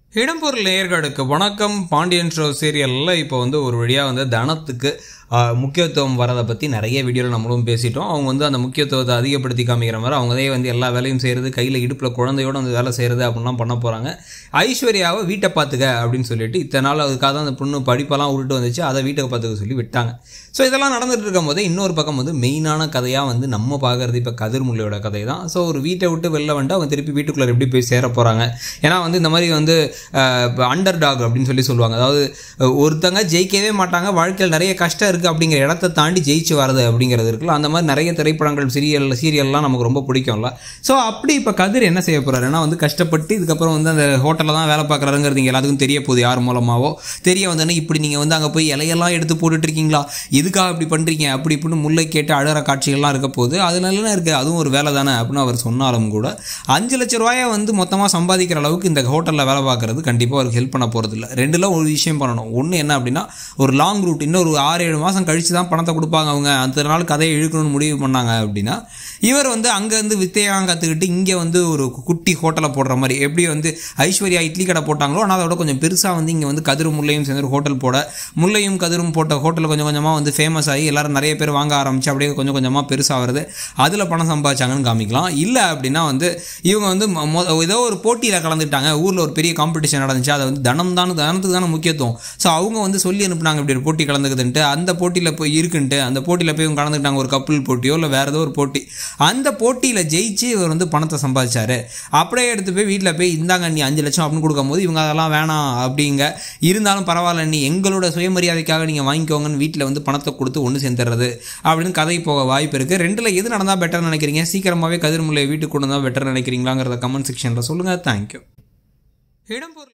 இடம்பொருள் நேயர்களுக்கு வணக்கம் பாண்டியன் ஷோ சீரியலில் இப்போ வந்து ஒரு வழியாக வந்து தனத்துக்கு ஆஹ், முக்கியத்துவம் வரதை பற்றி நிறைய வீடியோவில் நம்மளும் பேசிட்டோம் அவங்க வந்து அந்த முக்கியத்துவத்தை அதிகப்படுத்தி காமிக்கிற மாதிரி அவங்களே வந்து எல்லா வேலையும் செய்கிறது கையில் இடுப்பில் குழந்தையோட வந்து வேலை செய்கிறது அப்படின்லாம் பண்ண போகிறாங்க ஐஸ்வர்யாவை வீட்டை பார்த்துக்க அப்படின்னு சொல்லிட்டு இத்தனை நாள் அதுக்காக தான் அந்த பொண்ணு படிப்பெல்லாம் விட்டுட்டு வந்துச்சு அதை வீட்டை பார்த்துக்க சொல்லி விட்டாங்க ஸோ இதெல்லாம் நடந்துட்டு இருக்கும் போதே இன்னொரு பக்கம் வந்து மெயினான கதையாக வந்து நம்ம பார்க்குறது இப்போ கதிர்முல்லையோட கதை தான் ஸோ ஒரு வீட்டை விட்டு வெளில வந்துட்டு அவங்க திருப்பி வீட்டுக்குள்ளே எப்படி போய் சேர போகிறாங்க ஏன்னா வந்து இந்த மாதிரி வந்து அண்டர் டாக் அப்படின்னு சொல்லி சொல்லுவாங்க அதாவது அஹ், ஒருத்தங்க ஜெயிக்கவே மாட்டாங்க வாழ்க்கையில் நிறைய கஷ்டம் இருக்குது அப்படிங்கிற இடத்த தாண்டி ஜெயிச்சு வரது அப்படிங்கிறது இருக்குல்ல அந்த மாதிரி நிறைய திரைப்படங்கள் சீரியல் சீரியல்லாம் நமக்கு ரொம்ப பிடிக்கும்ல ஸோ அப்படி இப்போ கதிர் என்ன செய்ய போகிறாரு ஏன்னா வந்து கஷ்டப்பட்டு இதுக்கப்புறம் வந்து அந்த ஹோட்டலில் தான் வேலை பார்க்குறாருங்கிறது இங்கே எல்லாத்துக்கும் தெரிய போகுது யார் மூலமாவோ தெரிய வந்தோன்னே இப்படி நீங்கள் வந்து அங்கே போய் இலையெல்லாம் எடுத்து போட்டுட்டு இருக்கீங்களா எதுக்காக இப்படி பண்ணுறீங்க அப்படி இப்படின்னு முல்லை கேட்டு அழகிற காட்சிகள்லாம் இருக்க போகுது அது நல்லா இருக்குது அதுவும் ஒரு வேலை தானே அப்படின்னு அவர் சொன்னாலும் கூட அஞ்சு லட்ச ரூபாயை வந்து மொத்தமாக சம்பாதிக்கிற அளவுக்கு இந்த ஹோட்டலில் வேலை பார்க்குறது கண்டிப்பாக அவருக்கு ஹெல்ப் பண்ண போகிறது இல்லை ரெண்டுல ஒரு விஷயம் பண்ணணும் ஒன்று என்ன அப்படின்னா ஒரு லாங் ரூட் இன்னும் ஒரு ஆறு ஏழு மாதம் கழிச்சு தான் பணத்தை கொடுப்பாங்க அவங்க அந்த நாள் கதையை இழுக்கணும்னு முடிவு பண்ணாங்க அப்படின்னா இவர் வந்து அங்கேருந்து வித்தையாக கற்றுக்கிட்டு இங்கே வந்து ஒரு குட்டி ஹோட்டலை போடுற மாதிரி எப்படி வந்து ஐஸ்வர்யா இட்லி கடை போட்டாங்களோ ஆனால் அதோட கொஞ்சம் பெருசாக வந்து இங்கே வந்து கதிரும் முல்லையும் சேர்ந்து ஒரு ஹோட்டல் போட முல்லையும் கதிரும் போட்ட ஹோட்டல் கொஞ்சம் கொஞ்சமாக வந்து ஃபேமஸ் ஆகி எல்லாரும் நிறைய பேர் வாங்க ஆரம்பிச்சு அப்படியே கொஞ்சம் கொஞ்சமாக பெருசாக வருது அதில் பணம் சம்பாதிச்சாங்கன்னு காமிக்கலாம் இல்லை அப்படின்னா வந்து இவங்க வந்து மொ- மொ- ஏதோ ஒரு போட்டியில் கலந்துட்டாங்க ஊரில் ஒரு பெரிய காம்படிஷன் நடந்துச்சு அதை வந்து தனம் தான் தனத்துக்கு தானே முக்கியத்துவம் ஸோ அவங்க வந்து சொல்லி அனுப்புனாங்க இப்படி ஒரு போட்டி கலந்துக்குதுன்ட்டு அந்த போட்டியில் போய் இருக்குன்ட்டு அந்த போட்டியில் போய் இவங்க கலந்துக்கிட்டாங்க ஒரு கப்பல் போட்டியோ இல்லை வேறு ஏதோ ஒரு போட்டி அந்த போட்டியில் ஜெயிச்சு இவர் வந்து பணத்தை சம்பாதிச்சாரு அப்படியே எடுத்து போய் வீட்டில் போய் இந்தாங்க நீ அஞ்சு லட்சம் அப்படின்னு கொடுக்கும்போது இவங்க அதெல்லாம் வேணாம் அப்படிங்க இருந்தாலும் பரவாயில்ல நீ எங்களோட சுயமரியாதைக்காக நீங்கள் வாங்கிக்கோங்கன்னு வீட்டில் வந்து பணத்தை கொடுத்து ஒன்று சேர்ந்துடுறது அப்படின்னு கதை போக வாய்ப்பு இருக்குது ரெண்டில் எது நடந்தால் பெட்டர்னு நினைக்கிறீங்க சீக்கிரமாகவே கதிர்முல்லை வீட்டுக்கு கொண்டு வந்தால் பெட்டர் நினைக்கிறீங்களாங்கிறத கமெண்ட் செக்ஷனில் சொல்லுங்கள் தேங்க்யூ இடம்பொருள்